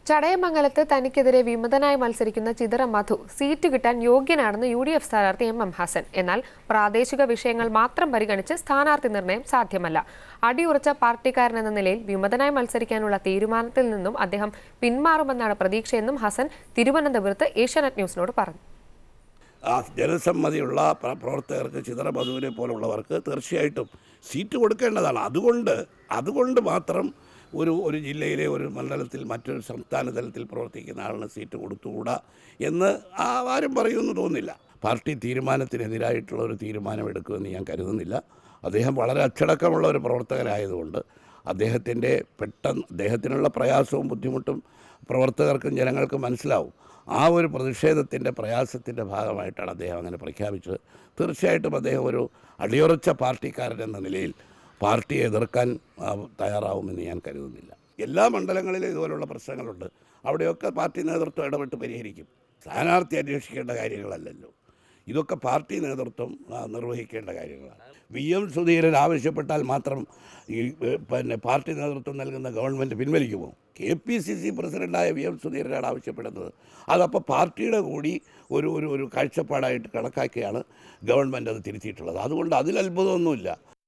ചടയമംഗലത്ത് തനിക്കെതിരെ വിമതനായി മത്സരിക്കുന്ന ചിതറ മധു സീറ്റ് കിട്ടാൻ യോഗ്യനാണെന്ന് യു ഡി എഫ് സ്ഥാനാർത്ഥി എം എം ഹസൻ എന്നാൽ പ്രാദേശിക വിഷയങ്ങൾ മാത്രം പരിഗണിച്ച് സ്ഥാനാർത്ഥി നിർണയം സാധ്യമല്ല അടിയുറച്ച പാർട്ടിക്കാരനെന്ന നിലയിൽ വിമതനായി മത്സരിക്കാനുള്ള തീരുമാനത്തിൽ നിന്നും അദ്ദേഹം പിന്മാറുമെന്നാണ് പ്രതീക്ഷയെന്നും ഹസൻ തിരുവനന്തപുരത്ത് ഏഷ്യാനെറ്റ് ന്യൂസിനോട് പറഞ്ഞു ആ ജനസമ്മതിയുള്ള പ്ര- പ്രവർത്തകർക്ക് ചിതറ മധുവിനെ പോലുള്ളവർക്ക് തീർച്ചയായിട്ടും സീറ്റ് കൊടുക്കേണ്ടതാണ് അതുകൊണ്ട് അതുകൊണ്ട് മാത്രം ഒരു ഒരു ജില്ലയിലെ ഒരു മണ്ഡലത്തിൽ മറ്റൊരു സംസ്ഥാന തലത്തിൽ പ്രവർത്തിക്കുന്ന ആളിന് സീറ്റ് കൊടുത്തുകൂടാ എന്ന് ആ ആരും പറയുമെന്ന് തോന്നുന്നില്ല പാർട്ടി തീരുമാനത്തിനെതിരായിട്ടുള്ള ഒരു തീരുമാനം എടുക്കുമെന്ന് ഞാൻ കരുതുന്നില്ല അദ്ദേഹം വളരെ അച്ചടക്കമുള്ള ഒരു പ്രവർത്തകനായതുകൊണ്ട് അദ്ദേഹത്തിൻ്റെ പെട്ടെന്ന് അദ്ദേഹത്തിനുള്ള പ്രയാസവും ബുദ്ധിമുട്ടും പ്രവർത്തകർക്കും ജനങ്ങൾക്കും മനസ്സിലാവും ആ ഒരു പ്രതിഷേധത്തിൻ്റെ പ്രയാസത്തിൻ്റെ ഭാഗമായിട്ടാണ് അദ്ദേഹം അങ്ങനെ പ്രഖ്യാപിച്ചത് തീർച്ചയായിട്ടും അദ്ദേഹം ഒരു അടിയുറച്ച പാർട്ടിക്കാരൻ എന്ന നിലയിൽ പാർട്ടിയെ എതിർക്കാൻ ആ, തയ്യാറാവുമെന്ന് ഞാൻ കരുതുന്നില്ല എല്ലാ മണ്ഡലങ്ങളിലും ഇതുപോലുള്ള പ്രശ്നങ്ങളുണ്ട് അവിടെയൊക്കെ പാർട്ടി നേതൃത്വം ഇടപെട്ട് പരിഹരിക്കും സ്ഥാനാർത്ഥി അന്വേഷിക്കേണ്ട കാര്യങ്ങളല്ലല്ലോ ഇതൊക്കെ പാർട്ടി നേതൃത്വം ആ, നിർവഹിക്കേണ്ട കാര്യങ്ങളാണ് വി എം സുധീരൻ ആവശ്യപ്പെട്ടാൽ മാത്രം ഈ ഏ, പിന്നെ പാർട്ടി നേതൃത്വം നൽകുന്ന ഗവൺമെൻറ് പിൻവലിക്കുമോ കെ പി സി സി പ്രസിഡൻ്റായ വി എം സുധീരനാണ് ആവശ്യപ്പെടുന്നത് അതപ്പോൾ പാർട്ടിയുടെ കൂടി ഒരു ഒരു ഒരു കാഴ്ചപ്പാടായിട്ട് കണക്കാക്കിയാണ് ഗവൺമെൻറ് അത് തിരുത്തിയിട്ടുള്ളത് അതുകൊണ്ട് അതിൽ അത്ഭുതമൊന്നുമില്ല